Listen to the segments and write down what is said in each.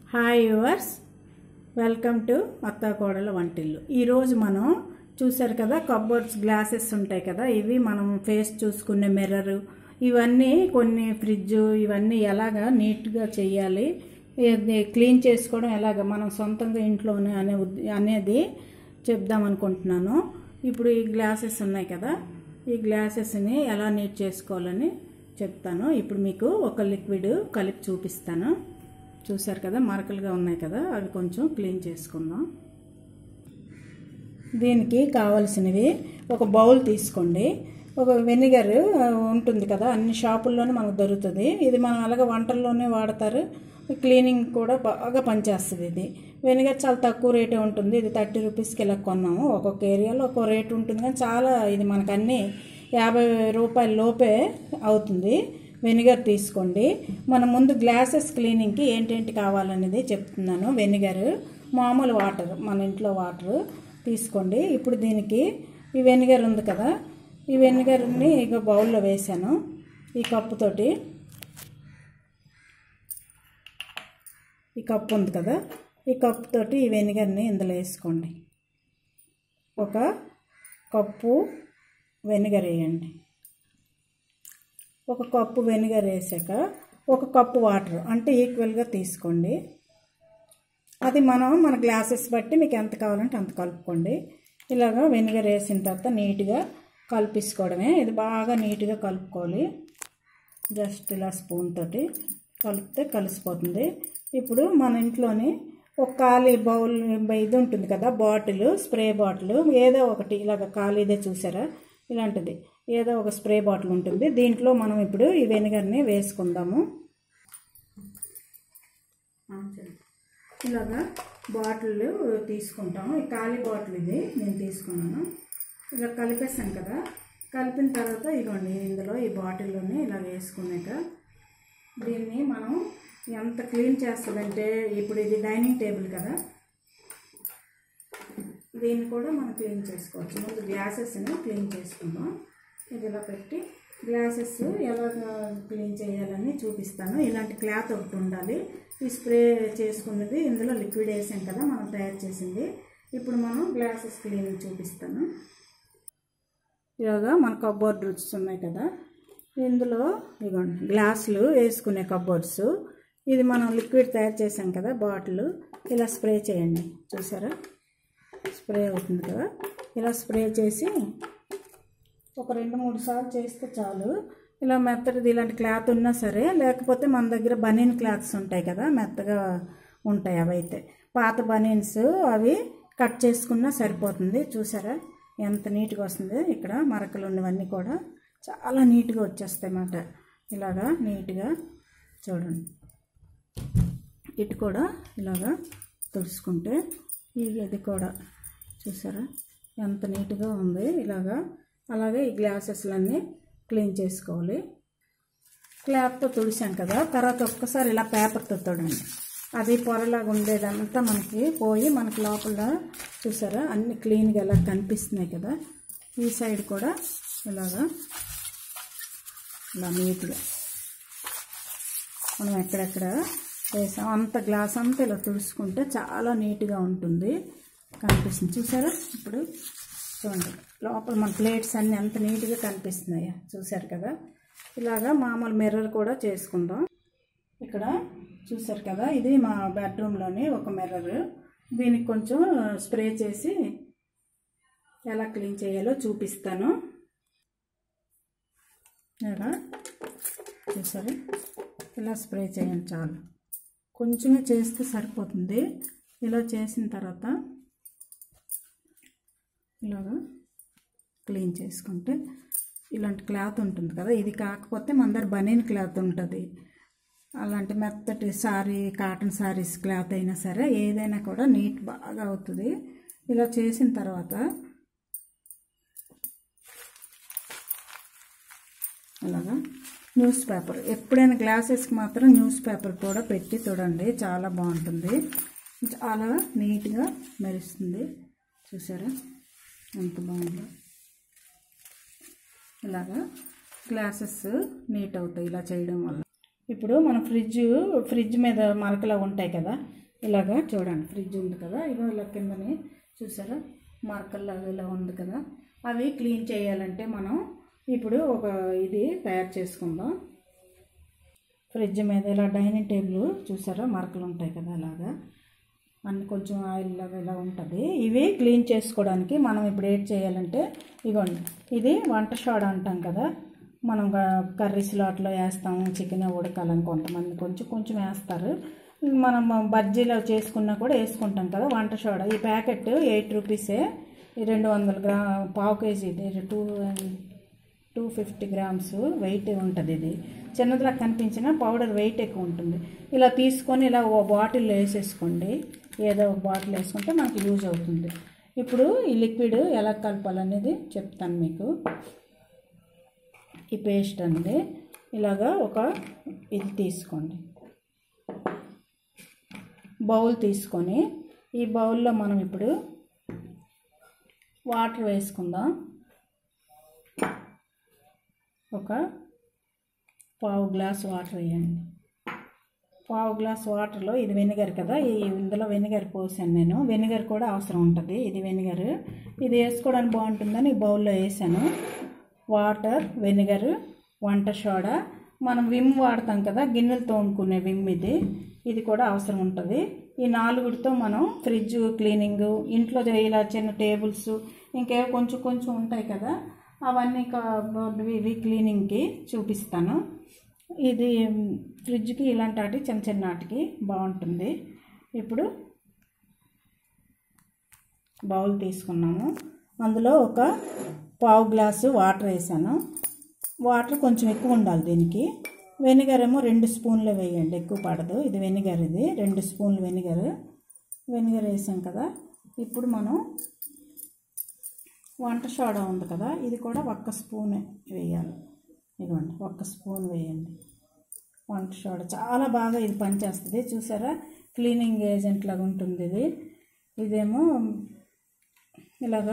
Hi yours welcome to అత్త కోడల వంటిల్లు ఈరోజు మనం చూసారు కదా కబోర్డ్స్ గ్లాసెస్ ఉంటాయి కదా ఇవి మనం ఫేస్ చూసుకునే మిర్రర్ ఇవన్నీ కొన్ని ఫ్రిడ్జ్ ఇవన్నీ ఎలాగా నీట్గా చేయాలి ఇది క్లీన్ చేసుకోవడం ఎలాగ మనం సొంతంగా ఇంట్లోనే అనే ఉద్- అనేది చెప్దాం అనుకుంటున్నాను ఇప్పుడు ఈ గ్లాసెస్ ఉన్నాయి కదా ఈ గ్లాసెస్ని ఎలా నీట్ చేసుకోవాలని చెప్తాను ఇప్పుడు మీకు ఒక లిక్విడ్ కలిపి చూపిస్తాను చూసారు కదా మరకలుగా ఉన్నాయి కదా అవి కొంచెం క్లీన్ చేసుకుందాం దీనికి కావలసినవి ఒక బౌల్ తీసుకోండి ఒక వెనిగర్ ఉంటుంది కదా అన్ని షాపుల్లోనే మనకు దొరుకుతుంది ఇది మనం అలాగే వంటల్లోనే వాడతారు క్లీనింగ్ కూడా బాగా పనిచేస్తుంది ఇది వెనిగర్ చాలా తక్కువ రేటే ఉంటుంది ఇది థర్టీ రూపీస్కి ఇలా కొన్నాము ఒక్కొక్క ఏరియాలో ఒక్కో రేట్ ఉంటుంది కానీ చాలా ఇది మనకు అన్ని యాభై రూపాయల లోపే అవుతుంది వెనిగర్ తీసుకోండి మన ముందు గ్లాసెస్ క్లీనింగ్కి ఏంటేంటి కావాలనేది చెప్తున్నాను వెనిగర్ మామూలు వాటర్ మన ఇంట్లో వాటర్ తీసుకోండి ఇప్పుడు దీనికి ఈ వెనిగర్ ఉంది కదా ఈ వెనిగర్ని ఇక బౌల్లో వేసాను ఈ కప్పుతోటి ఈ కప్పు ఉంది కదా ఈ కప్పుతోటి ఈ వెనిగర్ని ఇందులో వేసుకోండి ఒక కప్పు వెనిగర్ వేయండి ఒక కప్పు వెనిగర్ వేసాక ఒక కప్పు వాటర్ అంటే ఈక్వల్గా తీసుకోండి అది మనం మన గ్లాసెస్ బట్టి మీకు ఎంత కావాలంటే అంత కలుపుకోండి ఇలాగ వెనిగర్ వేసిన తర్వాత నీట్గా కలిపేసుకోవడమే ఇది బాగా నీట్గా కలుపుకోవాలి జస్ట్ ఇలా స్పూన్ తోటి కలిపితే కలిసిపోతుంది ఇప్పుడు మన ఇంట్లోని ఒక ఖాళీ బౌల్ ఇది ఉంటుంది కదా బాటిల్ స్ప్రే బాటిల్ ఏదో ఒకటి ఇలాగ ఖాళీదే చూసారా ఇలాంటిది ఏదో ఒక స్ప్రే బాటిల్ ఉంటుంది దీంట్లో మనం ఇప్పుడు ఈ వెనిగర్ని వేసుకుందాము ఇలాగా బాటిల్ తీసుకుంటాము ఈ ఖాళీ బాటిల్ ఇది నేను తీసుకున్నాను ఇలా కలిపేసాను కదా కలిపిన తర్వాత ఇదిగోండి ఇందులో ఈ బాటిల్లోనే ఇలా వేసుకున్నాక దీన్ని మనం ఎంత క్లీన్ చేస్తుందంటే ఇప్పుడు ఇది డైనింగ్ టేబుల్ కదా దీన్ని కూడా మనం క్లీన్ చేసుకోవచ్చు ముందు గ్లాసెస్ని క్లీన్ చేసుకుందాం ఇది ఇలా పెట్టి గ్లాసెస్ ఎలా క్లీన్ చేయాలని చూపిస్తాను ఇలాంటి క్లాత్ ఒకటి ఉండాలి ఈ స్ప్రే చేసుకున్నది ఇందులో లిక్విడ్ వేసాం కదా మనం తయారు చేసింది ఇప్పుడు మనం గ్లాసెస్ క్లీనింగ్ చూపిస్తాను ఇలాగా మన కబోర్డ్ రుచి ఉన్నాయి కదా ఇందులో ఇదిగోండి గ్లాసులు వేసుకునే కబోర్డ్స్ ఇది మనం లిక్విడ్ తయారు చేసాం కదా బాటిల్ ఇలా స్ప్రే చేయండి చూసారా స్ప్రే అవుతుంది కదా ఇలా స్ప్రే చేసి ఒక రెండు మూడు సార్లు చేస్తే చాలు ఇలా మెత్తడిది ఇలాంటి క్లాత్ ఉన్నా సరే లేకపోతే మన దగ్గర బనీన్ క్లాత్స్ ఉంటాయి కదా మెత్తగా ఉంటాయి అవి అయితే పాత బనీన్స్ అవి కట్ చేసుకున్నా సరిపోతుంది చూసారా ఎంత నీట్గా వస్తుంది ఇక్కడ మరకలు ఉన్నవన్నీ కూడా చాలా నీట్గా వచ్చేస్తాయి అన్నమాట ఇలాగా నీట్గా చూడండి ఇటు కూడా ఇలాగా తుడుచుకుంటే ఇది కూడా చూసారా ఎంత నీట్గా ఉంది ఇలాగా అలాగే ఈ గ్లాసెస్లన్నీ క్లీన్ చేసుకోవాలి క్లాత్తో తుడిసాం కదా తర్వాత ఒక్కసారి ఇలా పేపర్తో తొడండి అది పొరలాగా ఉండేదంతా మనకి పోయి మనకి లోపల చూసారా అన్ని క్లీన్గా ఎలా కనిపిస్తున్నాయి కదా ఈ సైడ్ కూడా ఇలాగా ఇలా నీట్గా మనం ఎక్కడెక్కడ వేసాం అంత గ్లాస్ అంతా ఇలా తుడుచుకుంటే చాలా నీట్గా ఉంటుంది కనిపిస్తుంది చూసారా ఇప్పుడు చూడండి లోపల మన ప్లేట్స్ అన్నీ ఎంత నీట్గా కనిపిస్తున్నాయో చూసారు కదా ఇలాగా మామూలు మిర్రర్ కూడా చేసుకుందాం ఇక్కడ చూసారు కదా ఇది మా బెడ్రూమ్లోని ఒక మిర్రర్ దీనికి కొంచెం స్ప్రే చేసి ఎలా క్లీన్ చేయాలో చూపిస్తాను ఇలా చూసారు ఇలా స్ప్రే చేయండి చాలు కొంచెమే చేస్తే సరిపోతుంది ఇలా చేసిన తర్వాత ఇలాగా క్లీన్ చేసుకుంటే ఇలాంటి క్లాత్ ఉంటుంది కదా ఇది కాకపోతే మన దగ్గర బనీన్ క్లాత్ ఉంటుంది అలాంటి మెత్తటి సారీ కాటన్ సారీస్ క్లాత్ అయినా సరే ఏదైనా కూడా నీట్ బాగా అవుతుంది ఇలా చేసిన తర్వాత అలాగా న్యూస్ పేపర్ ఎప్పుడైనా గ్లాసెస్కి మాత్రం న్యూస్ పేపర్ కూడా పెట్టి చూడండి చాలా బాగుంటుంది చాలా నీట్గా మెరుస్తుంది చూసారా ఎంత బాగుందో ఇలాగా గ్లాసెస్ నీట్ అవుతాయి ఇలా చేయడం వల్ల ఇప్పుడు మన ఫ్రిడ్జ్ ఫ్రిడ్జ్ మీద మరకలా ఉంటాయి కదా ఇలాగా చూడండి ఫ్రిడ్జ్ ఉంది కదా ఇగో ఇలా కిందని చూసారా మరకల్లాగా ఇలా ఉంది కదా అవి క్లీన్ చేయాలంటే మనం ఇప్పుడు ఒక ఇది తయారు చేసుకుందాం ఫ్రిడ్జ్ మీద ఇలా డైనింగ్ టేబుల్ చూసారా మరకలు ఉంటాయి కదా అలాగా అన్ని కొంచెం ఆయిల్ లాగా ఇలా ఉంటుంది ఇవి క్లీన్ చేసుకోవడానికి మనం ఇప్పుడు ఏం చేయాలంటే ఇగోండి ఇది వంట సోడా అంటాం కదా మనం కర్రీస్ లాట్లో వేస్తాము చికెన్ ఉడకాలని కొంతమంది కొంచెం కొంచెం వేస్తారు మనం బజ్జీలో చేసుకున్నా కూడా వేసుకుంటాం కదా వంట సోడా ఈ ప్యాకెట్ ఎయిట్ రూపీసే ఈ రెండు వందల గ్రా పావు KG two two fifty grams weight ఉంటుంది ఇది చిన్నదిలా కనిపించిన పౌడర్ వెయిట్ ఎక్కువ ఉంటుంది ఇలా తీసుకొని ఇలా ఓ బాటిల్లో వేసేసుకోండి ఏదో ఒక బాటిల్ వేసుకుంటే మనకి యూజ్ అవుతుంది ఇప్పుడు ఈ లిక్విడ్ ఎలా కలపాలనేది చెప్తాను మీకు ఈ పేస్ట్ అనేది ఇలాగా ఒక ఇది తీసుకోండి బౌల్ తీసుకొని ఈ బౌల్లో మనం ఇప్పుడు వాటర్ వేసుకుందాం ఒక పావు గ్లాస్ వాటర్ వేయండి పావు గ్లాస్ వాటర్లో ఇది వెనిగర్ కదా ఈ ఇందులో వెనిగర్ పోసాను నేను వెనిగర్ కూడా అవసరం ఉంటుంది ఇది వెనిగర్ ఇది వేసుకోవడానికి బాగుంటుందని ఈ బౌల్లో వేసాను వాటర్ వెనిగర్ వంట సోడా మనం విమ్ వాడతాం కదా గిన్నెలు తోముకునే విమ్ ఇది ఇది కూడా అవసరం ఉంటుంది ఈ నాలుగుడితో మనం ఫ్రిడ్జ్ క్లీనింగ్ ఇంట్లో ఇలా చిన్న టేబుల్స్ ఇంకేవో కొంచెం కొంచెం ఉంటాయి కదా అవన్నీ ఇవి క్లీనింగ్కి చూపిస్తాను ఇది ఫ్రిడ్జ్కి ఇలాంటి వాటి చిన్న చిన్న వాటికి బాగుంటుంది ఇప్పుడు బౌల్ తీసుకున్నాము అందులో ఒక పావు గ్లాసు వాటర్ వేసాను వాటర్ కొంచెం ఎక్కువ ఉండాలి దీనికి వెనిగర్ ఏమో రెండు స్పూన్లు వేయండి ఎక్కువ పడదు ఇది వెనిగర్ ఇది రెండు స్పూన్లు వెనిగర్ వెనిగర్ వేసాం కదా ఇప్పుడు మనం వంట సోడా ఉంది కదా ఇది కూడా ఒక్క స్పూన్ వేయాలి ఇదిగోండి ఒక్క స్పూన్ వేయండి వంట సోడా చాలా బాగా ఇది పనిచేస్తుంది చూసారా క్లీనింగ్ ఏజెంట్ లాగా ఉంటుంది ఇది ఇదేమో ఇలాగా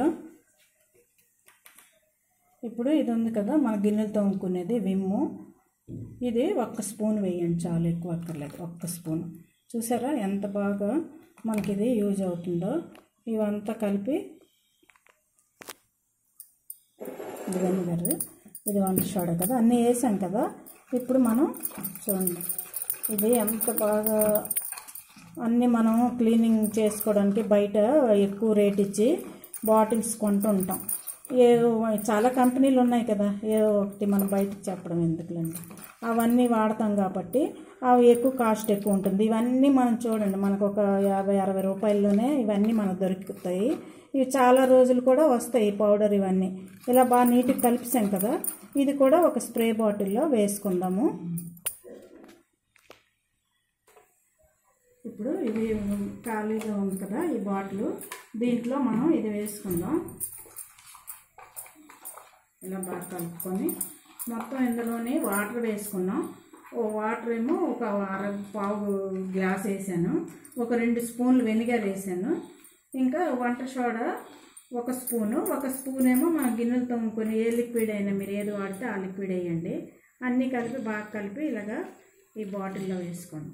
ఇప్పుడు ఇది ఉంది కదా మన గిన్నెలు తోముకునేది విమ్ము ఇది ఒక్క స్పూన్ వేయండి చాలు ఎక్కువ అక్కర్లేదు ఒక్క స్పూన్ చూసారా ఎంత బాగా మనకి ఇది యూజ్ అవుతుందో ఇవంతా కలిపి ఇది వెనిగర్ ఇది వంట సోడా కదా అన్నీ వేసాం కదా ఇప్పుడు మనం చూడండి ఇది ఎంత బాగా అన్నీ మనం క్లీనింగ్ చేసుకోవడానికి బయట ఎక్కువ రేట్ ఇచ్చి బాటిల్స్ కొంటుంటాం ఏదో చాలా కంపెనీలు ఉన్నాయి కదా ఏదో ఒకటి మనం బయటకు చెప్పడం ఎందుకులేండి అవన్నీ వాడతాం కాబట్టి అవి ఎక్కువ కాస్ట్ ఎక్కువ ఉంటుంది ఇవన్నీ మనం చూడండి మనకు ఒక యాభై అరవై రూపాయల్లోనే ఇవన్నీ మనకు దొరుకుతాయి ఇవి చాలా రోజులు కూడా వస్తాయి పౌడర్ ఇవన్నీ ఇలా బాగా నీట్గా కలిపిసాం కదా ఇది కూడా ఒక స్ప్రే బాటిల్లో వేసుకుందాము ఇప్పుడు ఇది ఖాళీగా ఉంది కదా ఈ బాటిల్ దీంట్లో మనం ఇది వేసుకుందాం ఇలా బాగా కలుపుకొని మొత్తం ఇందులోనే వాటర్ వేసుకున్నాం ఓ వాటర్ ఏమో ఒక అర పావు గ్లాస్ వేసాను ఒక రెండు స్పూన్లు వెనిగర్ వేసాను ఇంకా వంట సోడా ఒక స్పూను ఒక స్పూన్ ఏమో మన గిన్నెలు తోముకొని ఏ లిక్విడ్ అయినా మీరు ఏది వాడితే ఆ లిక్విడ్ వేయండి అన్నీ కలిపి బాగా కలిపి ఇలాగా ఈ బాటిల్లో వేసుకోండి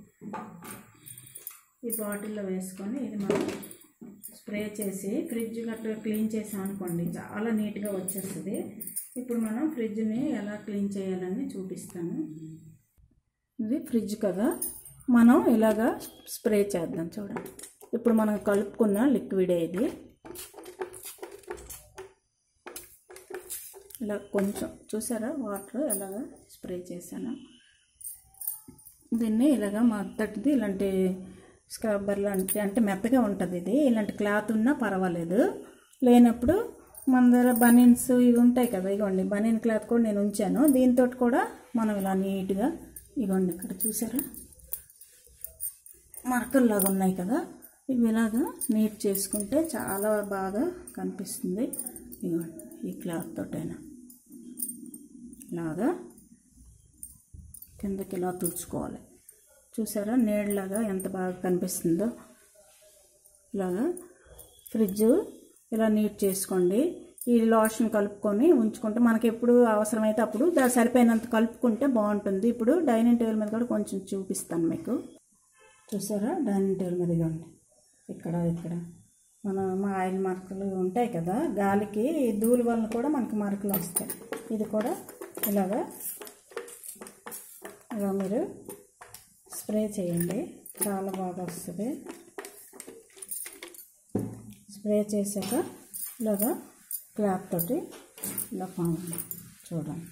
ఈ బాటిల్లో వేసుకొని ఇది మనం స్ప్రే చేసి ఫ్రిడ్జ్ గట్రా క్లీన్ చేసాం అనుకోండి చాలా నీట్గా వచ్చేస్తుంది ఇప్పుడు మనం ఫ్రిడ్జ్ని ఎలా క్లీన్ చేయాలని చూపిస్తాను ఇది ఫ్రిడ్జ్ కదా మనం ఇలాగా స్ప్రే చేద్దాం చూడండి ఇప్పుడు మనం కలుపుకున్న లిక్విడే ఇది ఇలా కొంచెం చూసారా వాటర్ ఎలాగా స్ప్రే చేశాను దీన్ని ఇలాగా మెత్తటిది ఇలాంటి స్క్రబ్బర్ లాంటి అంటే మెత్తగా ఉంటుంది ఇది ఇలాంటి క్లాత్ ఉన్నా పర్వాలేదు లేనప్పుడు మన దగ్గర బనీన్స్ ఇవి ఉంటాయి కదా ఇగోండి బనీన్ క్లాత్ కూడా నేను ఉంచాను దీంతో కూడా మనం ఇలా నీట్గా ఇగోండి ఇక్కడ చూసారా మరకల్లాగా ఉన్నాయి కదా ఇవి ఇలాగా నీట్ చేసుకుంటే చాలా బాగా కనిపిస్తుంది ఇగోండి ఈ క్లాత్ తోటైనా ఇలాగా కిందకి ఇలా తుడుచుకోవాలి చూసారా నీళ్ళలాగా ఎంత బాగా కనిపిస్తుందో ఇలాగా ఫ్రిడ్జ్ ఇలా నీట్ చేసుకోండి ఈ లోషన్ కలుపుకొని ఉంచుకుంటే మనకి ఎప్పుడు అవసరమైతే అప్పుడు దా సరిపోయినంత కలుపుకుంటే బాగుంటుంది ఇప్పుడు డైనింగ్ టేబుల్ మీద కూడా కొంచెం చూపిస్తాను మీకు చూసారా డైనింగ్ టేబుల్ మీద ఇదిగోండి ఇక్కడ ఇక్కడ మన మా ఆయిల్ మార్కులు ఉంటాయి కదా గాలికి ఈ ధూళి వలన కూడా మనకి మార్కులు వస్తాయి ఇది కూడా ఇలాగా ఇలా మీరు స్ప్రే చేయండి చాలా బాగా వస్తుంది స్ప్రే చేశాక ఇలాగా క్లాత్ తోటి ఇలా పాము చూడండి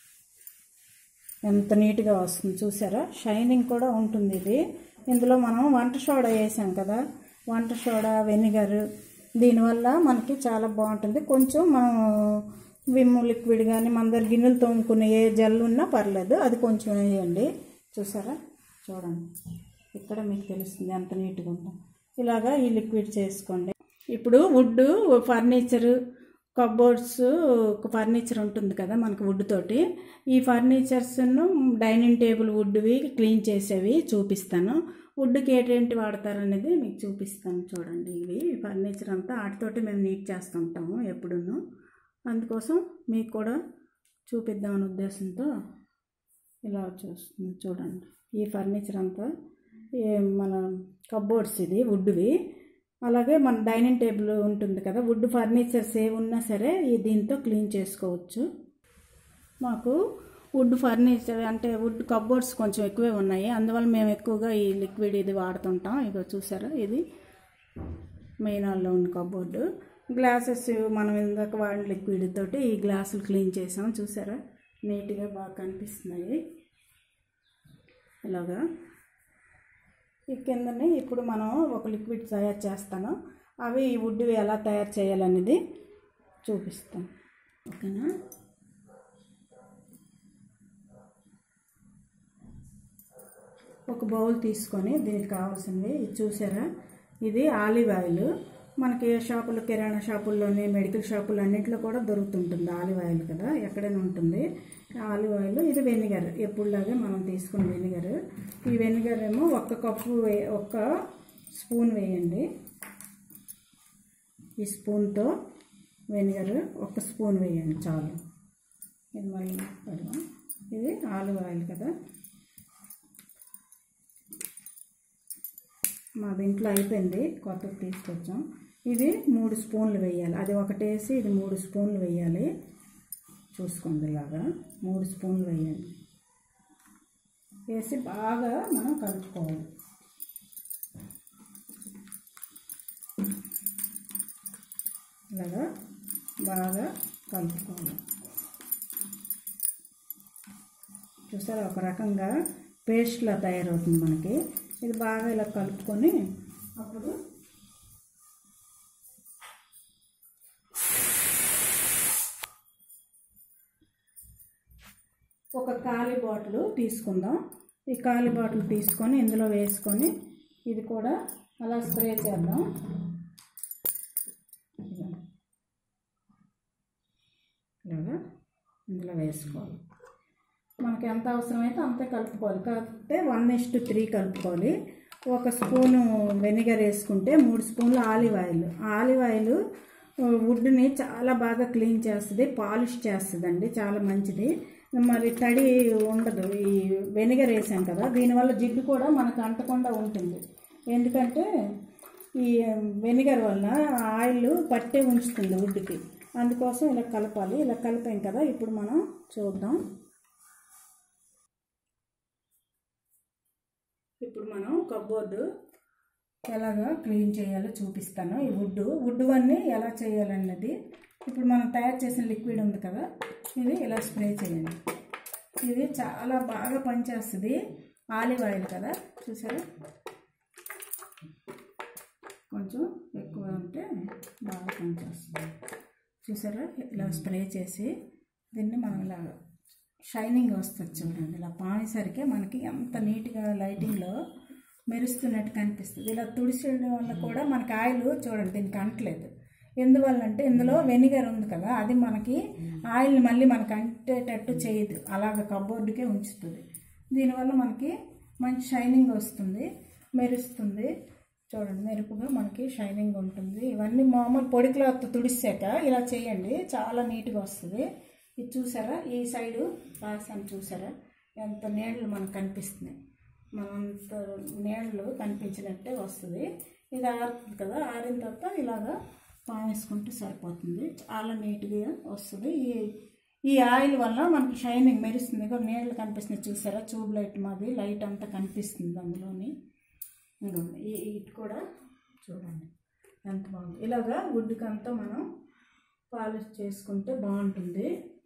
ఎంత నీట్గా వస్తుంది చూసారా షైనింగ్ కూడా ఉంటుంది ఇది ఇందులో మనం వంట సోడా వేసాం కదా వంట సోడా వెనిగర్ దీనివల్ల మనకి చాలా బాగుంటుంది కొంచెం మనం విమ్ లిక్విడ్ కానీ మన దగ్గర గిన్నెలు తోముకునే ఏ జల్లు ఉన్నా పర్లేదు అది కొంచెం వేయండి చూసారా చూడండి ఇక్కడ మీకు తెలుస్తుంది ఎంత నీట్గా ఉందో ఇలాగా ఈ లిక్విడ్ చేసుకోండి ఇప్పుడు వుడ్ ఫర్నిచరు కబోర్డ్స్ ఫర్నిచర్ ఉంటుంది కదా మనకు వుడ్ తోటి ఈ ఫర్నిచర్స్ను డైనింగ్ టేబుల్ వుడ్వి క్లీన్ చేసేవి చూపిస్తాను వుడ్కి ఏంటి వాడతారు అనేది మీకు చూపిస్తాను చూడండి ఇవి ఫర్నిచర్ అంతా వాటితోటి మేము నీట్ చేస్తుంటాము ఎప్పుడును అందుకోసం మీకు కూడా చూపిద్దామనే ఉద్దేశంతో ఇలా చూస్తుంది చూడండి ఈ ఫర్నిచర్ అంతా ఏ మన కబోర్డ్స్ ఇది వుడ్వి అలాగే మన డైనింగ్ టేబుల్ ఉంటుంది కదా వుడ్ ఫర్నిచర్స్ ఏ ఉన్నా సరే ఈ దీంతో క్లీన్ చేసుకోవచ్చు మాకు వుడ్ ఫర్నిచర్ అంటే వుడ్ కబోర్డ్స్ కొంచెం ఎక్కువే ఉన్నాయి అందువల్ల మేము ఎక్కువగా ఈ లిక్విడ్ ఇది వాడుతుంటాం ఇగో చూసారా ఇది మెయిన్ హాల్లో ఉన్న కబోర్డు గ్లాసెస్ మనం ఇందాక వాడిన లిక్విడ్ తోటి ఈ గ్లాసులు క్లీన్ చేసాం చూసారా నీట్గా బాగా కనిపిస్తున్నాయి ఇలాగా ఈ కిందనే ఇప్పుడు మనం ఒక లిక్విడ్ తయారు చేస్తాను అవి ఈ వుడ్వి ఎలా తయారు చేయాలనేది చూపిస్తాం ఓకేనా ఒక బౌల్ తీసుకొని దీనికి కావాల్సినవి ఇది చూసారా ఇది ఆలివ్ ఆయిల్ మనకి ఏ షాపులు కిరాణా షాపుల్లోని మెడికల్ షాపులు అన్నింటిలో కూడా దొరుకుతుంటుంది ఆలివ్ ఆయిల్ కదా ఎక్కడైనా ఉంటుంది ఆలివ్ ఆయిల్ ఇది వెనిగర్ ఎప్పుడులాగే మనం తీసుకున్న వెనిగర్ ఈ వెనిగర్ ఏమో ఒక్క కప్పు వే ఒక్క స్పూన్ వేయండి ఈ స్పూన్తో వెనిగర్ ఒక స్పూన్ వేయండి చాలు ఇది మళ్ళీ పెడదాం ఇది ఆలివ్ ఆయిల్ కదా మా దీంట్లో అయిపోయింది కొత్తది తీసుకొచ్చాం ఇది మూడు స్పూన్లు వేయాలి అది ఒకటేసి ఇది మూడు స్పూన్లు వేయాలి చూసుకోండి ఇలాగా మూడు స్పూన్లు వేయండి వేసి బాగా మనం కలుపుకోవాలి ఇలాగా బాగా కలుపుకోవాలి చూసారా ఒక రకంగా పేస్ట్లా తయారవుతుంది మనకి ఇది బాగా ఇలా కలుపుకొని అప్పుడు ఒక ఖాళీ బాటిల్ తీసుకుందాం ఈ ఖాళీ బాటిల్ తీసుకొని ఇందులో వేసుకొని ఇది కూడా అలా స్ప్రే చేద్దాం ఇలాగా ఇందులో వేసుకోవాలి మనకి ఎంత అవసరమైతే అంతే కలుపుకోవాలి కాకపోతే వన్ ఇస్ట్ త్రీ కలుపుకోవాలి ఒక స్పూను వెనిగర్ వేసుకుంటే మూడు స్పూన్లు ఆలివ్ ఆయిల్ ఆలివ్ ఆయిల్ వుడ్ని చాలా బాగా క్లీన్ చేస్తుంది పాలిష్ చేస్తుందండి చాలా మంచిది మరి తడి ఉండదు ఈ వెనిగర్ వేసాం కదా దీనివల్ల జిడ్డు కూడా మనకు అంటకుండా ఉంటుంది ఎందుకంటే ఈ వెనిగర్ వల్ల ఆయిల్ పట్టే ఉంచుతుంది వుడ్కి అందుకోసం ఇలా కలపాలి ఇలా కలిపాం కదా ఇప్పుడు మనం చూద్దాం ఇప్పుడు మనం కబోర్డు ఎలాగా క్లీన్ చేయాలో చూపిస్తాను ఈ వుడ్ వుడ్ అన్నీ ఎలా చేయాలన్నది ఇప్పుడు మనం తయారు చేసిన లిక్విడ్ ఉంది కదా ఇది ఇలా స్ప్రే చేయండి ఇది చాలా బాగా పనిచేస్తుంది ఆలివ్ ఆయిల్ కదా చూసారా కొంచెం ఎక్కువ ఉంటే బాగా పనిచేస్తుంది చూసారా ఇలా స్ప్రే చేసి దీన్ని మనం ఇలా షైనింగ్ వస్తుంది చూడండి ఇలా పానేసరికి మనకి ఎంత నీట్గా లైటింగ్లో మెరుస్తున్నట్టు కనిపిస్తుంది ఇలా తుడిచేయడం వల్ల కూడా మనకి ఆయిల్ చూడండి దీనికి అంటలేదు ఎందువల్ల అంటే ఇందులో వెనిగర్ ఉంది కదా అది మనకి ఆయిల్ మళ్ళీ మనకి అంటేటట్టు చేయదు అలాగ కబోర్డుకే ఉంచుతుంది దీనివల్ల మనకి మంచి షైనింగ్ వస్తుంది మెరుస్తుంది చూడండి మెరుపుగా మనకి షైనింగ్ ఉంటుంది ఇవన్నీ మామూలు పొడి క్లాత్ తుడిసాక ఇలా చేయండి చాలా నీట్గా వస్తుంది ఇది చూసారా ఈ సైడు రాసాను చూసారా ఎంత నీళ్ళు మనకు కనిపిస్తున్నాయి మనంత నీళ్ళు కనిపించినట్టే వస్తుంది ఇది ఆరుతుంది కదా ఆరిన తర్వాత ఇలాగా పాన్ వేసుకుంటే సరిపోతుంది చాలా నీట్గా వస్తుంది ఈ ఈ ఆయిల్ వల్ల మనకి షైనింగ్ మెరుస్తుంది ఇక నీళ్ళు కనిపిస్తుంది చూసారా ట్యూబ్ లైట్ మాది లైట్ అంతా కనిపిస్తుంది అందులోని ఇదిగోండి ఈ ఇటు కూడా చూడండి ఎంత బాగుంది ఇలాగా గుడ్డుకంతా మనం పాలిష్ చేసుకుంటే బాగుంటుంది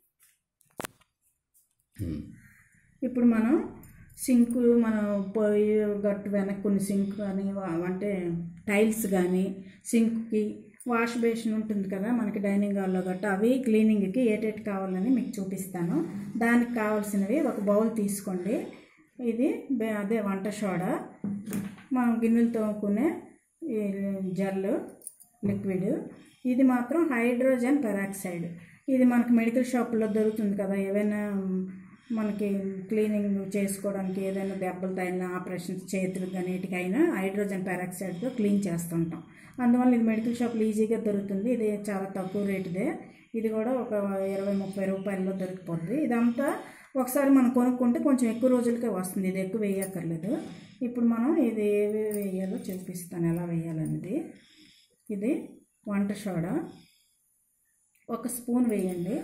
ఇప్పుడు మనం సింక్ మనం పొయ్యి గట్టు వెనక కొన్ని సింక్ కానీ వా- అంటే టైల్స్ కానీ సింక్కి వాష్ బేసిన్ ఉంటుంది కదా మనకి డైనింగ్ హాల్లో గట్ట అవి క్లీనింగ్కి ఏటేటి కావాలని మీకు చూపిస్తాను దానికి కావాల్సినవి ఒక బౌల్ తీసుకోండి ఇది బే- అదే వంట సోడా మనం గిన్నెలు తోముకునే ఈ జెల్ లిక్విడ్ ఇది మాత్రం హైడ్రోజన్ పెరాక్సైడ్ ఇది మనకి మెడికల్ షాపుల్లో దొరుకుతుంది కదా ఏవైనా మనకి క్లీనింగ్ చేసుకోవడానికి ఏదైనా దెబ్బలు తగిన ఆపరేషన్స్ చేతులకు అన్నిటికైనా హైడ్రోజన్ పెరాక్సైడ్తో క్లీన్ చేస్తుంటాం అందువల్ల ఇది మెడికల్ షాప్లో ఈజీగా దొరుకుతుంది ఇది చాలా తక్కువ రేటుదే ఇది కూడా ఒక ఇరవై ముప్పై రూపాయల్లో దొరికిపోద్ది ఇదంతా ఒకసారి మనం కొనుక్కుంటే కొంచెం ఎక్కువ రోజులకే వస్తుంది ఇది ఎక్కువ వేయక్కర్లేదు ఇప్పుడు మనం ఇది ఏవి వేయాలో చూపిస్తాను ఎలా వేయాలనేది ఇది వంట సోడా ఒక స్పూన్ వేయండి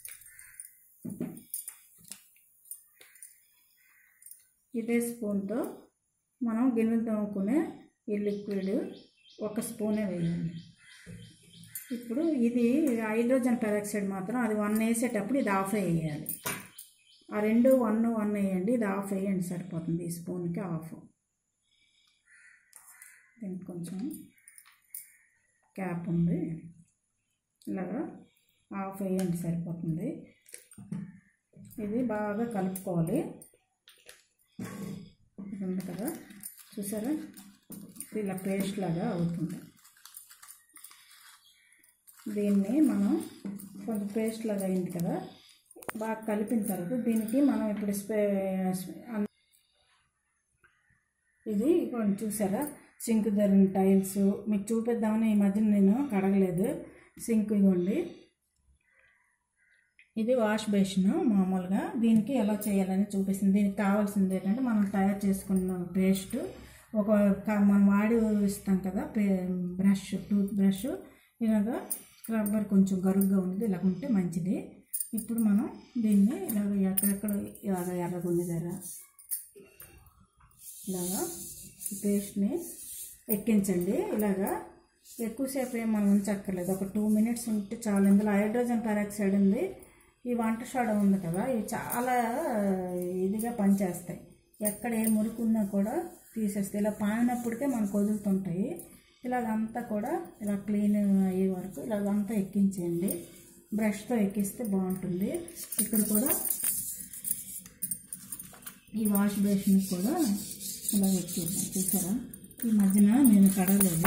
ఇదే స్పూన్తో మనం గిన్నెలు తోముకునే ఈ లిక్విడ్ ఒక స్పూనే వేయండి ఇప్పుడు ఇది హైడ్రోజన్ పెరాక్సైడ్ మాత్రం అది వన్ వేసేటప్పుడు ఇది ఆఫ్ వేయాలి ఆ రెండు వన్ వన్ వేయండి ఇది ఆఫ్ వేయండి సరిపోతుంది ఈ స్పూన్కి ఆఫ్ దీనికి కొంచెం క్యాప్ ఉంది ఇలాగా ఆఫ్ వేయండి సరిపోతుంది ఇది బాగా కలుపుకోవాలి ఇది ఉంది కదా చూసారా ఇలా పేస్ట్ లాగా అవుతుంది దీన్ని మనం కొంచెం పేస్ట్ లాగా అయింది కదా బాగా కలిపిన తర్వాత దీనికి మనం ఇప్పుడు స్ప్రే అన్- ఇది కొంచెం చూసారా సింక్ ధరిన టైల్స్ మీకు చూపిద్దామని ఈ మధ్యన నేను కడగలేదు సింక్ ఇవ్వండి ఇది వాష్ బేసిన్ మామూలుగా దీనికి ఎలా చేయాలని చూపిస్తుంది దీనికి కావాల్సింది ఏంటంటే మనం తయారు చేసుకున్న పేస్ట్ ఒక క- మనం వాడి ఇస్తాం కదా పే బ్రష్ టూత్ బ్రష్ ఇలాగా స్క్రబ్బర్ కొంచెం గరుగ్గా ఉంది ఇలా ఉంటే మంచిది ఇప్పుడు మనం దీన్ని ఇలాగ ఎక్కడెక్కడ ఇలాగ ఎర్రగుంది దగ్గర ఇలాగా ఈ పేస్ట్ని ఎక్కించండి ఇలాగా ఎక్కువసేపు ఏం మనం ఉంచక్కర్లేదు ఒక టూ మినిట్స్ ఉంటే చాలు ఇందులో హైడ్రోజన్ పెరాక్సైడ్ ఉంది ఈ వంట సోడా ఉంది కదా ఇవి చాలా ఇదిగా పనిచేస్తాయి ఎక్కడ ఏ మురుకున్నా కూడా తీసేస్తాయి ఇలా పానినప్పటికే మనకు వదులుతుంటాయి ఇలాగంతా కూడా ఇలా క్లీన్ అయ్యే వరకు ఇలాగంతా ఎక్కించేయండి బ్రష్తో ఎక్కిస్తే బాగుంటుంది ఇక్కడ కూడా ఈ వాష్ బేసిన్ కూడా ఇలా ఎక్కిద్దాం చూసారా ఈ మధ్యన నేను కడగలేదు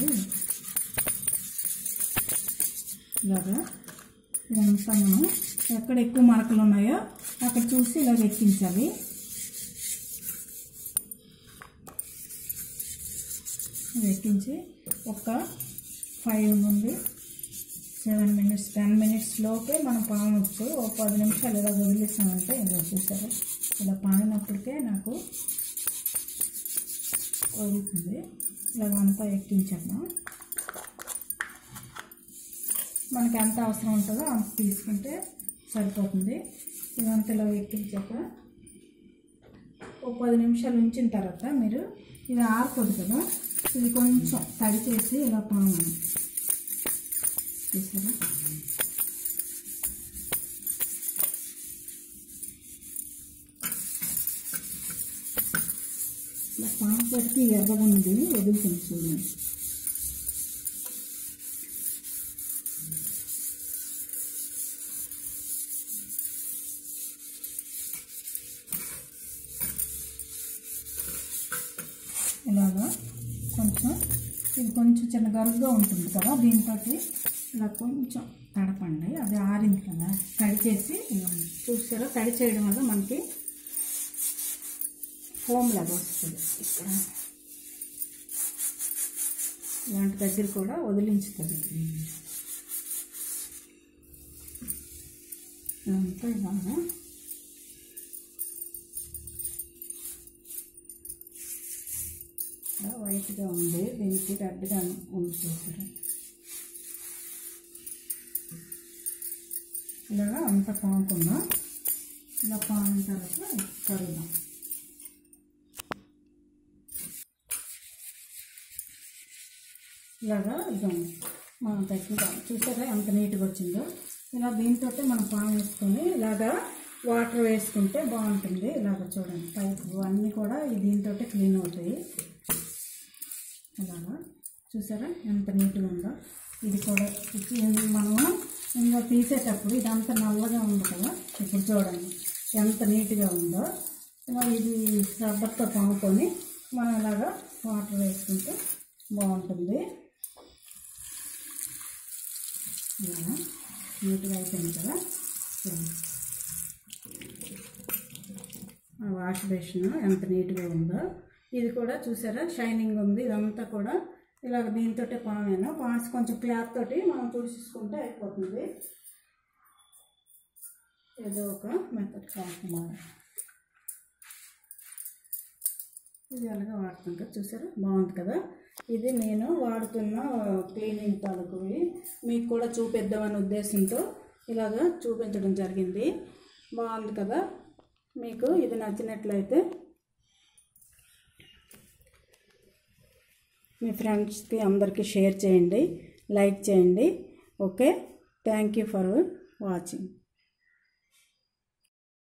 ఇలాగా ఇదంతా మనం ఎక్కడ ఎక్కువ మరకలు ఉన్నాయో అక్కడ చూసి ఇలాగ ఎక్కించాలి ఇలా ఎక్కించి ఒక ఫైవ్ నుండి సెవెన్ మినిట్స్ టెన్ మినిట్స్ లోపే మనం పానవచ్చు ఒక పది నిమిషాలు ఇలా వదిలేసామంటే ఇలా చూసారా ఇలా పానినప్పటికే నాకు వదులుతుంది ఇలా అంతా ఎక్కించేద్దాం మనకి ఎంత అవసరం ఉంటుందో అంత తీసుకుంటే సరిపోతుంది ఇదంతా ఇలా ఎక్కించాక ఒక పది నిమిషాలు ఉంచిన తర్వాత మీరు ఇది ఆరుతుంది కదా ఇది కొంచెం తడి చేసి ఇలా పాము చూసారా ఇలా పాము పెట్టి ఎర్రగా ఉంది వదులుతుంది చూడండి ఇలాగా కొంచెం ఇది కొంచెం చిన్న గరుగ్గా ఉంటుంది కదా దీంతో ఇలా కొంచెం తడపండి అది ఆరింది కదా తడి చేసి ఇలా చూసారా తడి చేయడం వల్ల మనకి ఫోమ్ లాగా వస్తుంది ఇక్కడ ఇలాంటి దగ్గర కూడా వదిలించుతుంది అంతా ఇలాగా ఇలా వైట్గా ఉంది దీనికి రెడ్గా ఉంది చూసారా ఇలాగా అంత పాముకుండా ఇలా పామిన తర్వాత కడుగుదాం ఇలాగా ఇదండి మనం టెక్నిక్ చూసారా ఎంత నీట్గా వచ్చిందో ఇలా దీంతో మనం పాము వేసుకొని ఇలాగా వాటర్ వేసుకుంటే బాగుంటుంది ఇలాగ చూడండి పైపు అన్నీ కూడా ఈ దీంతో క్లీన్ అవుతాయి ఇలాగా చూసారా ఎంత నీట్గా ఉందో ఇది కూడా ఇది మనము ఇంకా తీసేటప్పుడు ఇదంతా నల్లగా ఉంది కదా ఇప్పుడు చూడండి ఎంత నీట్గా ఉందో ఇలా ఇది రబ్బర్తో పాముకొని మనం ఇలాగా వాటర్ వేసుకుంటే బాగుంటుంది ఇలాగా నీట్గా అయిపోయింది కదా చూడండి. ఆ వాష్ బేసిన్ ఎంత నీట్గా ఉందో ఇది కూడా చూసారా షైనింగ్ ఉంది ఇదంతా కూడా ఇలాగ దీంతో పామేను పాస్ కొంచెం క్లాత్ తోటి మనం తుడిచేసుకుంటే అయిపోతుంది ఏదో ఒక మెథడ్ కాకుండా ఇది అలాగా వాడుతాం కదా చూసారా బాగుంది కదా ఇది నేను వాడుతున్న క్లీనింగ్ తాలూకువి మీకు కూడా చూపిద్దామనే ఉద్దేశంతో ఇలాగా చూపించడం జరిగింది బాగుంది కదా మీకు ఇది నచ్చినట్లయితే మీ ఫ్రెండ్స్కి అందరికీ షేర్ చేయండి లైక్ చేయండి okay thank you for watching